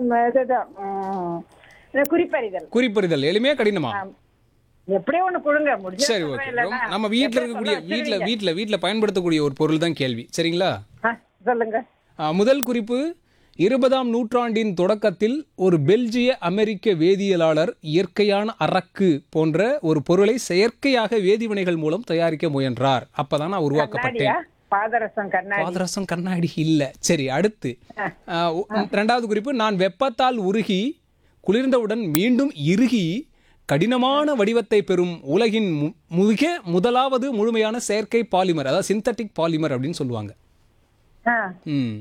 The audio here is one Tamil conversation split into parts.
ம், இதுதான், ம், இது குறிப்பறிதல் குறிப்பறிதல் எளிமையா கடினமா எப்படியோ ஒண்ணு கொடுங்க முடிஞ்ச சரி ஓகே நம்ம வீட்ல இருக்கக்கூடிய வீட்ல வீட்ல வீட்ல பயன்படுத்தக்கூடிய ஒரு பொருள் தான் கேள்வி சரிங்களா சொல்லுங்க ஆ, முதல் குறிப்பு இருபதாம் நூற்றாண்டின் தொடக்கத்தில் ஒரு பெல்ஜிய அமெரிக்க வேதியியலாளர் இயற்கையான அரக்கு போன்ற ஒரு பொருளை செயற்கையாக வேதிவினைகள் மூலம் தயாரிக்க முயன்றார் அப்பதான் நான் உருவாக்கப்பட்டேன் கண்ணாடியா பாதரசம் கண்ணாடி பாதரசம் கண்ணாடி இல்ல சரி அடுத்து ஆ, ஒ- ரெண்டாவது குறிப்பு நான் வெப்பத்தால் உருகி குளிர்ந்தவுடன் மீண்டும் இறுகி கடினமான வடிவத்தை பெறும் உலகின் மு- மிக முதலாவது முழுமையான செயற்கை பாலிமர் அதாவது சிந்தட்டிக் பாலிமர் அப்படின்னு சொல்லுவாங்க ம்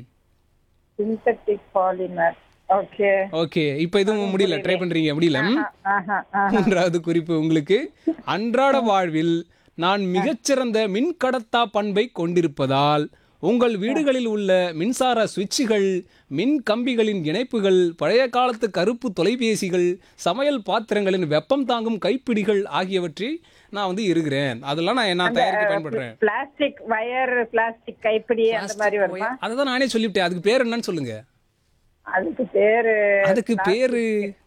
சிந்தட்டிக் பாலிமர் ஓகே ஓகே இப்போ இதுவும் முடியல ட்ரை பண்றீங்க முடியல ம்? ஆஹா ஆ. மூன்றாவது குறிப்பு உங்களுக்கு அன்றாட வாழ்வில் நான் மிகச்சிறந்த மின்கடத்தா பண்பை கொண்டிருப்பதால் உங்கள் வீடுகளில் உள்ள மின்சார சுவிட்சுகள் மின் கம்பிகளின் இணைப்புகள் பழைய காலத்து கருப்பு தொலைபேசிகள் சமையல் பாத்திரங்களின் வெப்பம் தாங்கும் கைப்பிடிகள் ஆகியவற்றை நான் வந்து இருக்கிறேன் அதெல்லாம் நான் நான் தயாரிக்க பயன்படுறேன் பிளாஸ்டிக் வயர் பிளாஸ்டிக் கைப்பிடி அந்த மாதிரி வருமா அதை தான் நானே சொல்லிவிட்டேன் அதுக்கு பேர் என்னன்னு சொல்லுங்க அதுக்கு பேரு அதுக்கு பேரு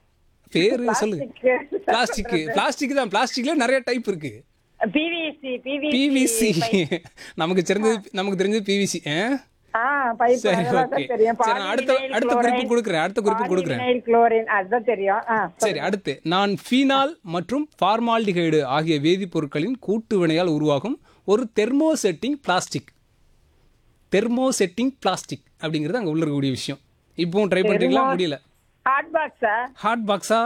பேரு சொல்லுங்க பிளாஸ்டிக் பிளாஸ்டிக் தான் பிளாஸ்டிக்ல நிறைய டைப் இருக்கு பிவிசி பிவிசி நமக்கு தெரிஞ்சது நமக்கு தெரிஞ்சது பிவிசி ஆ பைப் சரி அதெல்லாம் ஓகே தான் தெரியும் சரி நான் அடுத்த அடுத்த குறிப்பு கொடுக்குறேன் அடுத்த குறிப்பு கொடுக்குறேன் பாலிவினைல் குளோரின் அதுதான் தெரியும் ஆ சரி அடுத்து நான் ஃபீனால் மற்றும் ஃபார்மால்டிகைடு ஆகிய வேதிப்பொருட்களின் கூட்டு வினையால் உருவாகும் ஒரு தெர்மோசெட்டிங் பிளாஸ்டிக் தெர்மோசெட்டிங் பிளாஸ்டிக் அப்படிங்கிறது அங்கே உள்ள இருக்கக்கூடிய விஷயம் இப்பவும் ட்ரை பண்றீங்களா முடியல ஹாட் பாக்ஸா ஹாட் பாக்ஸா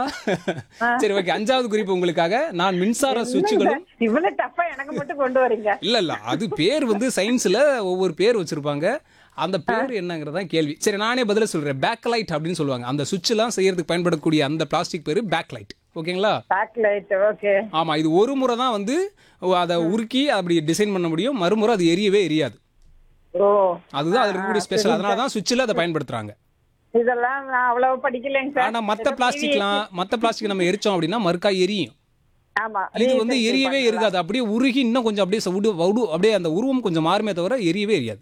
சரி ஓகே அஞ்சாவது குறிப்பு உங்களுக்காக நான் மின்சார சுவிட்சுகளும் இவ்வளவு டஃபா எனக்கு மட்டும் கொண்டு வரீங்க இல்ல இல்ல அது பேர் வந்து சயின்ஸ்ல ஒவ்வொரு பேர் வச்சிருப்பாங்க அந்த பேர் என்னங்கிறதா கேள்வி சரி நானே பதில சொல்றேன் பேக்லைட் அப்படின்னு சொல்லுவாங்க அந்த சுவிட்ச் எல்லாம் செய்யறதுக்கு பயன்படக்கூடிய அந்த பிளாஸ்டிக் பேரு பேக்லைட் ஓகேங்களா பேக்லைட் ஓகே ஆமா இது ஒரு முறை தான் வந்து அதை உருக்கி அப்படி டிசைன் பண்ண முடியும் மறுமுறை அது எரியவே எரியாது ஓ அதுதான் அதுல இருக்கக்கூடிய ஸ்பெஷல் அதனால தான் சுவிட்சில் அதை பயன்படுத்துறாங்க இதெல்லாம் நான் அவ்வளவு படிக்கலைங்க சார் ஆனா மத்த பிளாஸ்டிக்லாம் மத்த பிளாஸ்டிக் நம்ம எரிச்சோம் அப்படின்னா மறுக்கா எரியும் ஆமா இது வந்து எரியவே இருக்காது அப்படியே உருகி இன்னும் கொஞ்சம் அப்படியே சவுடு வடு அப்படியே அந்த உருவம் கொஞ்சம் மாறுமே தவிர எரியவே எரியாது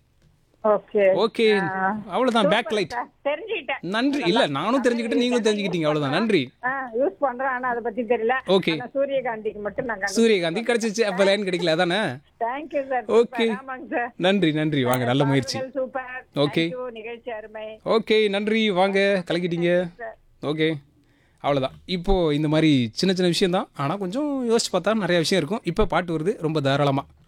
ஓகே ஓகே அவ்வளவுதான் பேக் லைட் தெரிஞ்சுக்கிட்டேன் நன்றி இல்ல நானும் தெரிஞ்சுக்கிட்டேன் நீங்களும் தெரிஞ்சுக்கிட்டீங்க அவ்வளவுதான் நன்றி யூஸ் பண்றேன் ஆனா அதை பத்தி தெரியல ஓகே ஆனா சூரியகாந்திக்கு மட்டும் நாங்க சூரியகாந்தி கிடைச்சிச்சு அப்ப லைன் கிடைக்கல அதானே தேங்க்யூ சார் Okay. ஆமாங்க சார் நன்றி நன்றி வாங்க நல்ல முயற்சி சூப்பர் Okay. நிகழ்ச்சி அருமை ஓகே நன்றி வாங்க கலக்கிட்டீங்க ஓகே அவ்வளோதான் இப்போ இந்த மாதிரி சின்ன சின்ன விஷயம் தான் ஆனால் கொஞ்சம் யோசிச்சு பார்த்தா நிறைய விஷயம் இருக்கும் இப்போ பாட்டு வருது ரொம்ப தாராளமாக